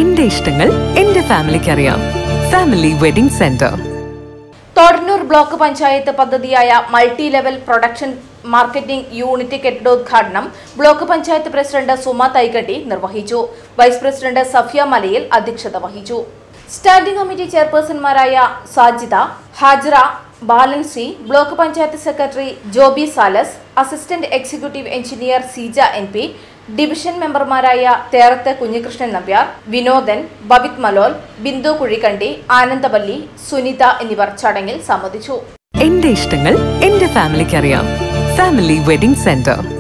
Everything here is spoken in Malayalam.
എന്റെ ഇഷ്ടങ്ങൾ എന്റെ ഫാമിലിക്ക് അറിയാം family wedding centre Thodannur block panchayat പദ്ധതിയായ multi level production marketing unit കെട്ടിടോദ്ഘാടനം ബ്ലോക്ക് പഞ്ചായത്ത് പ്രസിഡന്റ് സുമ തൈകട്ടി നിർവഹിച്ചു വൈസ് പ്രസിഡന്റ് സഫിയ മലയിൽ അധ്യക്ഷത വഹിച്ചു സ്റ്റാൻഡിംഗ് കമ്മിറ്റി ചെയർപേഴ്സൺമാരായ സാജിദ ഹാജറ ബാലൻസി block panchayat secretary Joby Salas assistant executive engineer Seeja N P division മെമ്പർമാരായ തേറത്ത് കുഞ്ഞികൃഷ്ണൻ നമ്പ്യാർ വിനോദൻ ബബിത് മലോൽ ബിന്ദു കുഴിക്കണ്ടി ആനന്ദവല്ലി സുനിത എന്നിവർ ചടങ്ങിൽ സംബന്ധിച്ചു എന്റെ ഇഷ്ടങ്ങൾ എന്റെ ഫാമിലിക്ക് അറിയാം ഫാമിലി വെഡിംഗ് സെന്റർ